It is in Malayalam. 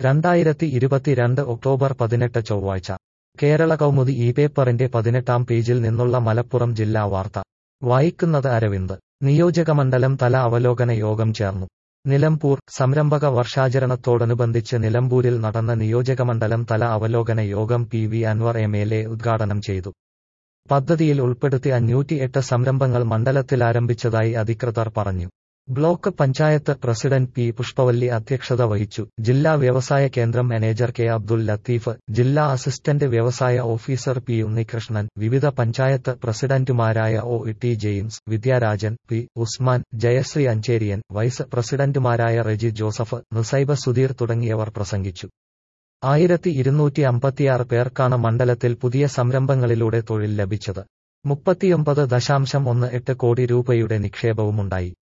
രണ്ടായിരത്തി ഇരുപത്തിരണ്ട് ഒക്ടോബർ പതിനെട്ട് ചൊവ്വാഴ്ച കേരള കൗമുദി ഈ പേപ്പറിന്റെ പതിനെട്ടാം പേജിൽ നിന്നുള്ള മലപ്പുറം ജില്ലാ വാർത്ത വായിക്കുന്നത് അരവിന്ദ് നിയോജകമണ്ഡലം തല അവലോകന യോഗം ചേർന്നു നിലമ്പൂർ സംരംഭക വർഷാചരണത്തോടനുബന്ധിച്ച് നിലമ്പൂരിൽ നടന്ന നിയോജകമണ്ഡലം തല അവലോകന യോഗം P V Anvar M L A ഉദ്ഘാടനം ചെയ്തു പദ്ധതിയിൽ ഉൾപ്പെടുത്തി അഞ്ഞൂറ്റി എട്ട് സംരംഭങ്ങൾ മണ്ഡലത്തിൽ ആരംഭിച്ചതായി അധികൃതർ പറഞ്ഞു block panchayat president P Pushpavalli അധ്യക്ഷത വഹിച്ചു ജില്ലാ വ്യവസായ കേന്ദ്രം മാനേജർ കെ അബ്ദുൽ ലത്തീഫ് ജില്ലാ അസിസ്റ്റന്റ് വ്യവസായ ഓഫീസർ പി ഉണ്ണികൃഷ്ണൻ വിവിധ പഞ്ചായത്ത് പ്രസിഡന്റുമാരായ O T James Vidyarajan P Usman Jayashree Ancheriyan vice പ്രസിഡന്റുമാരായ റെജി ജോസഫ് നിസൈബ സുധീർ തുടങ്ങിയവർ പ്രസംഗിച്ചു ആയിരത്തി ഇരുന്നൂറ്റി അമ്പത്തിയാറ് പേർക്കാണ് മണ്ഡലത്തിൽ പുതിയ സംരംഭങ്ങളിലൂടെ തൊഴിൽ ലഭിച്ചത് മുപ്പത്തിയൊമ്പത് ദശാംശം ഒന്ന് എട്ട് കോടി രൂപയുടെ നിക്ഷേപവുമുണ്ടായി